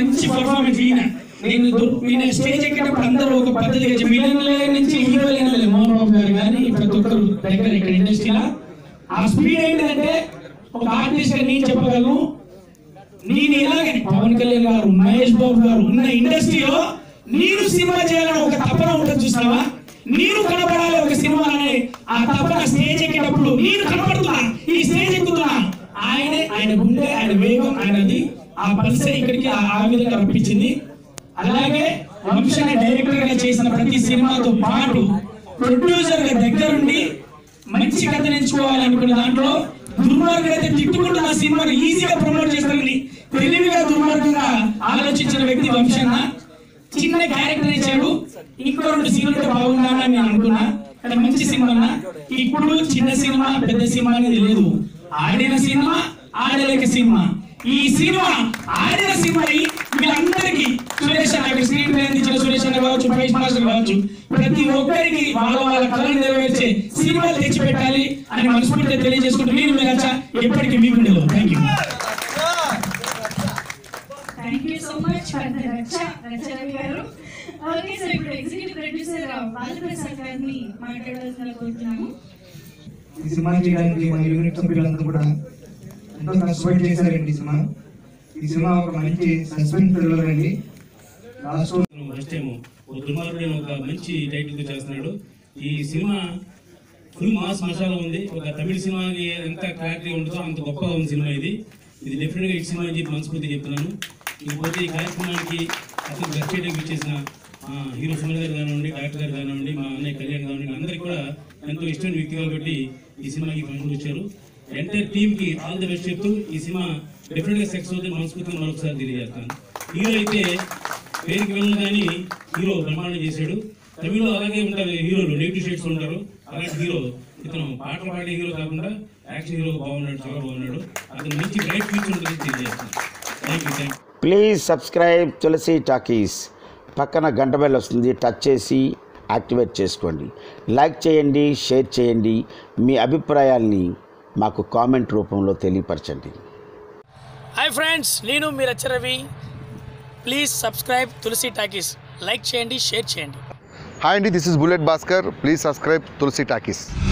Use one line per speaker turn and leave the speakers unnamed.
మంచి పర్ఫార్మెన్స్ ఈయన నేను దు- ఈయన స్టేజ్ ఎక్కేటప్పుడు అందరూ ఒక పద్ధతిగా చెప్పి విలన్ల నుంచి హీరోయిన్ మోహన్ బాబు గారు కానీ ప్రతి ఒక్కరు దగ్గర ఇక్కడ ఇండస్ట్రీలో ఆ స్పీడ్ ఏంటంటే ఒక ఆర్టిస్ట్ గా నేను చెప్పగలను నేను ఎలాగే పవన్ కళ్యాణ్ గారు మహేష్ బాబు గారు ఉన్న ఇండస్ట్రీలో నేను సినిమా చేయాలని ఒక తపన ఉంటుంది చూసావా నేను కనబడాలి ఒక సినిమా అనే ఆ తపన స్టేజ్ ఎక్కేటప్పుడు నేను కనబడుతున్నా ఈ స్టేజ్ ఎక్కుతున్నా ఆయనే ఆయన గుండె ఆయన వేగం ఆయనది ఆ పల్సర్ ఇక్కడికి ఆ ఆ విధంగా రప్పించింది అలాగే వంశన డైరెక్టర్ గా చేసిన ప్రతి సినిమాతో పాటు ప్రొడ్యూసర్ గా దగ్గరుండి మంచి కథ ఎంచుకోవాలనుకున్న దాంట్లో దుర్మార్గుడు అయితే తిట్టుకుంటూ ఆ సినిమాను ఈజీగా ప్రమోట్ చేస్తారని తెలివిగా దుర్మార్గంగా ఆలోచించిన వ్యక్తి వంశన్న చిన్న క్యారెక్టర్ ఇచ్చాడు ఇంకో రెండు సీన్లు బాగుండాలని నేను అనుకున్నా కానీ మంచి సినిమా అన్న. ఇప్పుడు చిన్న సినిమా పెద్ద సినిమా అనేది లేదు ఆడిన సినిమా ఆడలేక సినిమా ఈ సినిమా ఆడిన సినిమా అయి వీళ్ళందరికీ సురేష్ అన్న స్క్రీన్ ప్లే అందించిన సురేష్ అన్న కావచ్చు ఫైట్ మాస్టర్ కావచ్చు ప్రతి ఒక్కరికి వాళ్ళ వాళ్ళ కళను నెరవేర్చే సినిమాలు తెచ్చి పెట్టాలి అని మనస్ఫూర్తిగా తెలియజేసుకుంటూ నేను మీరు వచ్చా ఎప్పటికీ మీ గుండెలో thank you
thank you so much for the Racha రచరవి గారు ఓకే సార్ ఇప్పుడు ఎగ్జిక్యూటివ్ ప్రొడ్యూసర్ బాలప్రసాద్ గారిని మాట్లాడవలసిన కోరుతున్నాము
ఈ సినిమా చేయడానికి మా యూనిట్ సభ్యులంతా కూడా ఎంతో కష్టపడి చేశారండి ఈ సినిమా ఈ సినిమా ఒక మంచి సస్పెన్స్ థ్రిల్లర్ అండి లాస్ట్
ఫస్ట్ టైం ఒక దుర్మార్గుడు అని ఒక మంచి టైటిల్ తో చేస్తున్నాడు ఈ సినిమా ఫుల్ మాస్ మసాలా ఉంది ఒక తమిళ సినిమాకి ఎంత క్లారిటీ ఉంటుందో అంత గొప్పగా ఉంది సినిమా ఇది ఇది డెఫినెట్ గా ఈ సినిమా అని చెప్పి మనస్ఫూర్తిగా చెప్తున్నాను ఇకపోతే ఈ కార్యక్రమానికి అసలు గెస్ట్ చేయడానికి ఇచ్చేసిన ఆ, హీరో సుమన్ గారు కానివ్వండి డాక్టర్ గారు కానివ్వండి మా అన్నయ్య కళ్యాణ్ కానివ్వండి అందరికీ కూడా ఎంతో ఇష్టమైన వ్యక్తి కాబట్టి ఈ సినిమాకి ఫంక్షన్ వచ్చారు ఎంటైర్ టీమ్ కి ఆల్ ది బెస్ట్ చెప్తూ ఈ సినిమా డెఫినెట్ గా సక్సెస్ అవుతుంది మనస్ఫూర్తిగా మరొకసారి తెలియజేస్తాను హీరో అయితే పేరుకి వెళ్ళను కానీ హీరో బ్రహ్మాండం చేశాడు తమిళ్లో అలాగే ఉంటారు హీరోలు నెగిటివ్ షేడ్స్ ఉంటారు అలాంటి హీరో ఇతను పాటలు పాడే హీరో కాకుండా యాక్షన్ హీరో బాగున్నాడు చాలా బాగున్నాడు అతను మంచి బ్రైట్ ఫ్యూచర్ ఉంటుంది తెలియజేస్తాను thank you thank
please subscribe Tulasi talkies పక్కన గంట బెల్ వస్తుంది టచ్ చేసి యాక్టివేట్ చేసుకోండి లైక్ చేయండి షేర్ చేయండి మీ అభిప్రాయాల్ని మాకు కామెంట్ రూపంలో తెలియపరచండి
హాయ్ ఫ్రెండ్స్ నేను మీ Ravi please subscribe Tulasi talkies like చేయండి షేర్ చేయండి
హాయ్ అండి this is bullet Bhaskar please subscribe Tulasi talkies